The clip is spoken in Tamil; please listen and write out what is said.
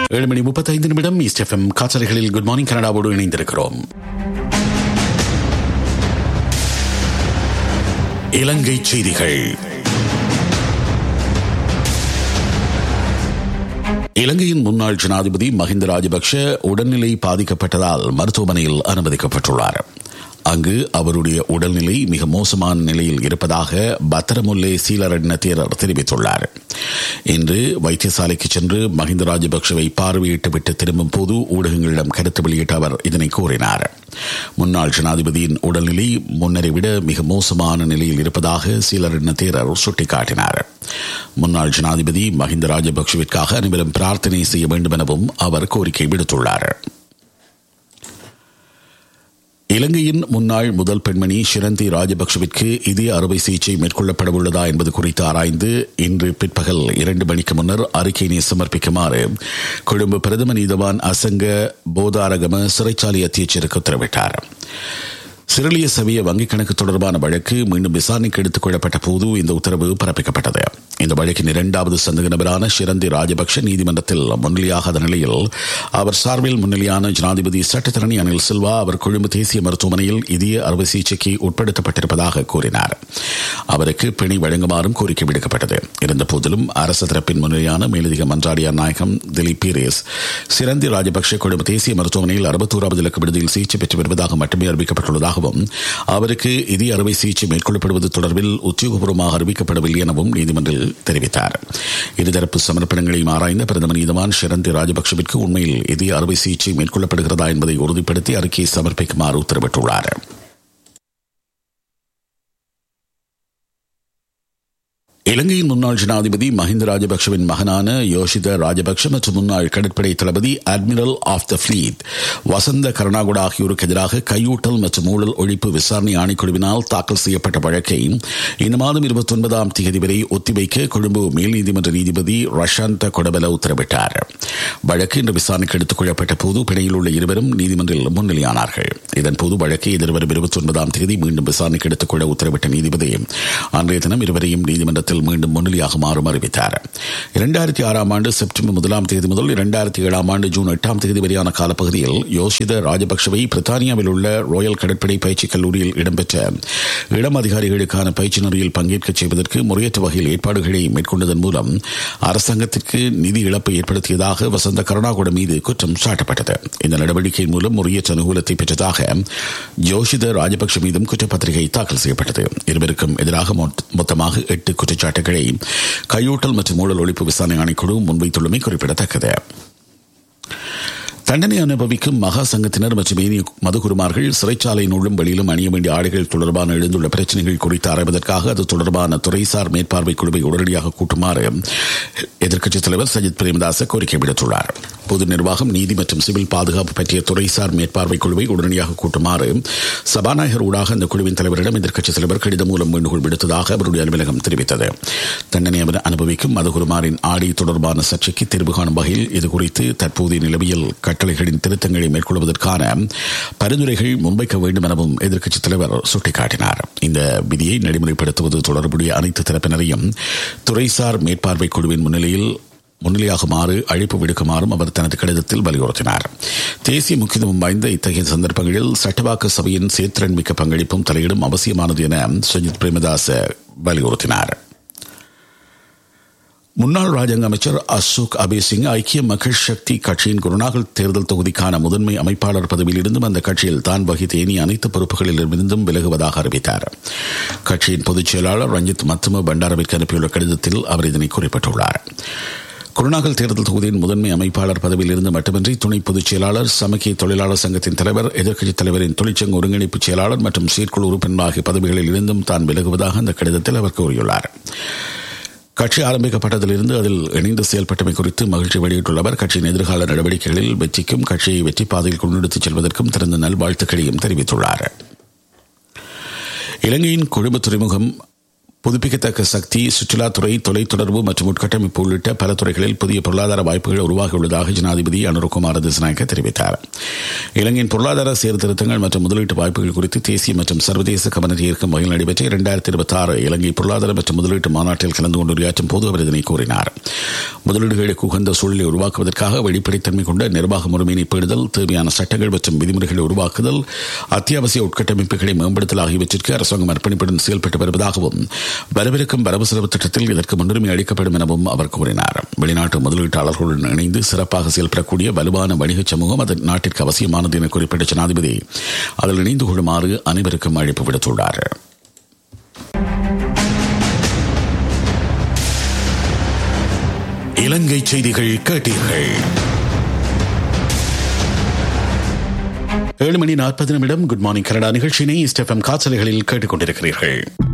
ஏழு மணி முப்பத்தைந்து நிமிடம் ஈஸ்ட் எஃப்எம் காற்றலைகளில் குட் மார்னிங் கனடாவோடு இணைந்திருக்கிறோம் இலங்கை செய்திகள் இலங்கையின் முன்னாள் ஜனாதிபதி மஹிந்த ராஜபக்ஷ உடல்நிலை பாதிக்கப்பட்டதால் மருத்துவமனையில் அனுமதிக்கப்பட்டுள்ளார் அங்கு அவருடைய உடல்நிலை மிக மோசமான நிலையில் இருப்பதாக பத்திரமுல்லே சீலரட்ன தேரர் தெரிவித்துள்ளார் இன்று வைத்தியசாலைக்கு சென்று மஹிந்த ராஜபக்சவை பார்வையிட்டுவிட்டு திரும்பும் போது ஊடகங்களிடம் கருத்து வெளியிட்ட அவர் இதனை கூறினார் முன்னாள் ஜனாதிபதியின் உடல்நிலை முன்னரை விட மிக மோசமான நிலையில் இருப்பதாக சீலரட்ன தேரர் சுட்டிக்காட்டினார் முன்னாள் ஜனாதிபதி மஹிந்த ராஜபக்சவிற்காக அனைவரும் பிரார்த்தனை செய்ய வேண்டும் எனவும் அவர் கோரிக்கை விடுத்துள்ளார் இலங்கையின் முன்னாள் முதல் பெண்மணி ஷிரந்தி ராஜபக்சவிற்கு இதய அறுவை சிகிச்சை மேற்கொள்ளப்படவுள்ளதா என்பது குறித்து ஆராய்ந்து இன்று பிற்பகல் இரண்டு மணிக்கு முன்னர் அறிக்கையினை சமர்ப்பிக்குமாறு கொழும்பு பிரதம நீதவான் அசங்க போதாரகம சிறைச்சாலை அத்தியட்சருக்கு உத்தரவிட்டார் சிரலிய சவிய வங்கிக் கணக்கு தொடர்பான வழக்கு மீண்டும் விசாரணைக்கு எடுத்துக் கொள்ளப்பட்ட போது இந்த உத்தரவு பிறப்பிக்கப்பட்டது இந்த வழக்கின் இரண்டாவது சந்தக நபரான ஷிரந்தி ராஜபக்ஷ நீதிமன்றத்தில் முன்னிலையாகாத நிலையில் அவர் சார்பில் முன்னிலையான ஜனாதிபதி சட்டத்தரணி அனில் சில்வா அவர் கொழும்பு தேசிய மருத்துவமனையில் இதய அறுவை சிகிச்சைக்கு உட்படுத்தப்பட்டிருப்பதாக கூறினார் அவருக்கு பிணை வழங்குமாறும் கோரிக்கை விடுக்கப்பட்டது இருந்த போதிலும் அரசு தரப்பின் முன்னிலையான மேலதிக மன்றாடியார் நாயகம் திலீப் பீரேஸ் சிரந்தி ராஜபக்ஷ கொழும்பு தேசிய மருத்துவமனையில் அறுபத்தோராவது இலக்கு விடுதியில் சிகிச்சை பெற்று வருவதாக மட்டுமே அறிவிக்கப்பட்டுள்ளதாகவும் அவருக்கு இதய அறுவை சிகிச்சை மேற்கொள்ளப்படுவது தொடர்பில் உத்தியோகபூர்வமாக அறிவிக்கப்படவில்லை எனவும் நீதிமன்றில் தெரிவித்தார் இருதரப்பு சமர்ப்பணங்களையும் ஆராய்ந்த பிரதமர் நீதவான் ஷிரந்தி ராஜபக்சவிற்கு உண்மையில் இதய அறுவை சிகிச்சை மேற்கொள்ளப்படுகிறதா என்பதை உறுதிப்படுத்தி அறிக்கையை சமர்ப்பிக்குமாறு உத்தரவிட்டுள்ளார் இலங்கையின் முன்னாள் ஜனாதிபதி மஹிந்த ராஜபக்சவின் மகனான யோஷித ராஜபக்ஷ மற்றும் முன்னாள் கடற்படை தளபதி admiral of the fleet Wasantha Karannagoda ஆகியோருக்கு எதிராக கையூட்டல் மற்றும் ஊழல் ஒழிப்பு விசாரணை ஆணைக்குழுவினால் தாக்கல் செய்யப்பட்ட வழக்கை இந்த மாதம் இருபத்தி ஒன்பதாம் தேதி வரை ஒத்திவைக்க கொழும்பு மேல் நீதிமன்ற நீதிபதி ரஷாந்த கொடபல உத்தரவிட்டார் வழக்கு இன்று விசாரணைக்கு எடுத்துக் கொள்ளப்பட்ட போது பிணையில் உள்ள இருவரும் நீதிமன்றில் முன்னிலையானார்கள் இதன்போது வழக்கை எதிர்வரும் இருபத்தி ஒன்பதாம் தேதி மீண்டும் விசாரணைக்கு எடுத்துக் கொள்ள உத்தரவிட்ட நீதிபதி அன்றைய தினம் இருவரையும் நீதிமன்றத்தில் தேர்தல் மீண்டும் முன்னிலையாகுமாறும் அறிவித்தார் இரண்டாயிரத்தி ஆறாம் ஆண்டு செப்டம்பர் முதலாம் தேதி முதல் இரண்டாயிரத்தி ஏழாம் ஆண்டு ஜூன் எட்டாம் தேதி வரையான காலப்பகுதியில் யோசித ராஜபக்சவை பிரித்தானியாவில் உள்ள ராயல் கடற்படை பயிற்சி கல்லூரியில் இடம்பெற்ற இளம் அதிகாரிகளுக்கான பயிற்சி நெறியில் பங்கேற்க செய்வதற்கு முறையற்ற வகையில் ஏற்பாடுகளை மேற்கொண்டதன் மூலம் அரசாங்கத்திற்கு நிதி இழப்பை ஏற்படுத்தியதாக வசந்த கருணாகுட மீது குற்றம் சாட்டப்பட்டது இந்த நடவடிக்கையின் மூலம் முறையற்ற அனுகூலத்தை பெற்றதாக ஜோஷித ராஜபக்ஷ மீதும் குற்றப்பத்திரிகை தாக்கல் செய்யப்பட்டது இருவருக்கும் எதிராக மொத்தமாக எட்டு குற்றச்சாட்டு குற்றச்சாட்டுகளை கையூட்டல் மற்றும் ஊழல் ஒழிப்பு விசாரணை ஆணைக்குழு முன்வைத்துள்ளமை குறிப்பிடத்தக்கது தண்டனை அனுபவிக்கும் மகா சங்கத்தினர் மற்றும் ஏனைய மதுகுருமார்கள் சிறைச்சாலையின் உள்ளும் வெளியிலும் அணிய வேண்டிய ஆடைகள் தொடர்பான எழுந்துள்ள பிரச்சனைகள் குறித்து ஆராய்வதற்காக அது தொடர்பான துறைசார் மேற்பார்வை குழுவை உடனடியாக கூட்டுமாறு எதிர்க்கட்சித் தலைவர் சஜித் பிரேமதாச கோரிக்கை விடுத்துள்ளார் பொது நிர்வாகம் நீதி மற்றும் சிவில் பாதுகாப்பு பற்றிய துறைசார் மேற்பார்வை குழுவை உடனடியாக கூட்டுமாறு சபாநாயகர் ஊடாக அந்த குழுவின் தலைவரிடம் எதிர்க்கட்சித் தலைவர் கடிதம் மூலம் வேண்டுகோள் விடுத்ததாக அவருடைய அலுவலகம் தெரிவித்தது தண்டனை அனுபவிக்கும் மதுகுருமாரின் ஆடை தொடர்பான சர்ச்சைக்கு தீர்வு காணும் வகையில் இதுகுறித்து தற்போதைய நிலவியல் கட்டளைகளின் திருத்தங்களை மேற்கொள்வதற்கான பரிந்துரைகள் முன்வைக்க வேண்டும் எனவும் எதிர்க்கட்சித் தலைவர் சுட்டிக்காட்டினார் இந்த விதியை நடைமுறைப்படுத்துவது தொடர்புடைய அனைத்து தரப்பினரையும் துறைசார் மேற்பார்வை குழுவின் முன்னிலையில் முன்னிலையாகுமாறு அழைப்பு விடுக்குமாறும் அவர் தனது கடிதத்தில் வலியுறுத்தினார் தேசிய முக்கியத்துவம் வாய்ந்த இத்தகைய சந்தர்ப்பங்களில் சட்டவாக்க சபையின் சேர்த்திறன் மிக்க பங்களிப்பும் தலையிடும் அவசியமானது என சஜித் பிரேமதாச வலியுறுத்தினார் முன்னாள் ராஜாங்க அமைச்சர் அசோக் அபேசிங் ஐக்கிய மக்கள் சக்தி கட்சியின் குருநாகல் தேர்தல் தொகுதிக்கான முதன்மை அமைப்பாளர் பதவியில் இருந்தும் அந்த கட்சியில் தான் வகித்த ஏனைய அனைத்து பொறுப்புகளில் இருந்தும் விலகுவதாக அறிவித்தார் கட்சியின் பொதுச் செயலாளர் ரஞ்சித் மத்தும பண்டாரவிற்கு அனுப்பியுள்ள கடிதத்தில் அவர் இதனை குறிப்பிட்டுள்ளார் குருநாகல் தேர்தல் தொகுதியின் முதன்மை அமைப்பாளர் பதவியில் இருந்து மட்டுமின்றி துணை பொதுச் செயலாளர் சமக்கிய தொழிலாளர் சங்கத்தின் தலைவர் எதிர்க்கட்சித் தலைவரின் தொழிற்சங்க ஒருங்கிணைப்பு செயலாளர் மற்றும் செயற்குழு உறுப்பினர் ஆகிய பதவிகளில் இருந்தும் தான் விலகுவதாக அந்த கடிதத்தில் அவர் கூறியுள்ளார் கட்சி ஆரம்பிக்கப்பட்டதிலிருந்து அதில் இணைந்து செயல்பட்டமை குறித்து மகிழ்ச்சி வெளியிட்டுள்ள அவர் கட்சியின் எதிர்கால நடவடிக்கைகளில் வெற்றிக்கும் கட்சியை வெற்றி பாதையில் கொண்டெடுத்துச் செல்வதற்கும் திறந்த நல்வாழ்த்துக்களையும் தெரிவித்துள்ளார் இலங்கையின் கொழும்பு துறைமுகம் புதுப்பிக்கத்தக்க சக்தி சுற்றுலாத்துறை தொலைத்தொடர்பு மற்றும் உட்கட்டமைப்பு உள்ளிட்ட பல துறைகளில் புதிய பொருளாதார வாய்ப்புகள் உருவாகியுள்ளதாக ஜனாதிபதி அனுரகுமார திசநாயக்க தெரிவித்தார் இலங்கையின் பொருளாதார சீர்திருத்தங்கள் மற்றும் முதலீட்டு வாய்ப்புகள் குறித்து தேசிய மற்றும் சர்வதேச கவனத்தை ஈர்க்கும் வகையில் நடைபெற்ற இரண்டாயிரத்தி இருபத்தி ஆறு இலங்கை பொருளாதார மற்றும் முதலீட்டு மாநாட்டில் கலந்து கொண்டு உரையாற்றும் போது அவர் இதனை கூறினார் முதலீடுகளுக்கு உகந்த சூழலை உருவாக்குவதற்காக வெளிப்படைத்தன்மை கொண்ட நிர்வாக முறைமையினை பேடுதல் தேவையான சட்டங்கள் மற்றும் விதிமுறைகளை உருவாக்குதல் அத்தியாவசிய உட்கட்டமைப்புகளை மேம்படுத்தல் ஆகியவற்றிற்கு அரசாங்கம் அர்ப்பணிப்புடன் செயல்பட்டு வருவதாகவும் வரவிருக்கும் வரவு செலவு திட்டத்தில் இதற்கு முன்னுரிமை அளிக்கப்படும் எனவும் அவர் கூறினார் வெளிநாட்டு முதலீட்டாளர்களுடன் இணைந்து சிறப்பாக செயல்படக்கூடிய வலுவான வணிக சமூகம் அது நாட்டிற்கு அவசியமானது என குறிப்பிட்ட ஜனாதிபதி அதில் இணைந்து கொள்ளுமாறு அனைவருக்கும் அழைப்பு விடுத்துள்ளார் இலங்கை செய்திகள் கேட்டீர்கள் ஏழு மணி நாற்பது நிமிடம் குட் மார்னிங் கனடா நிகழ்ச்சியினை ஸ்டெஃபம் காய்ச்சல்களில் கேட்டுக்கொண்டிருக்கிறீர்கள்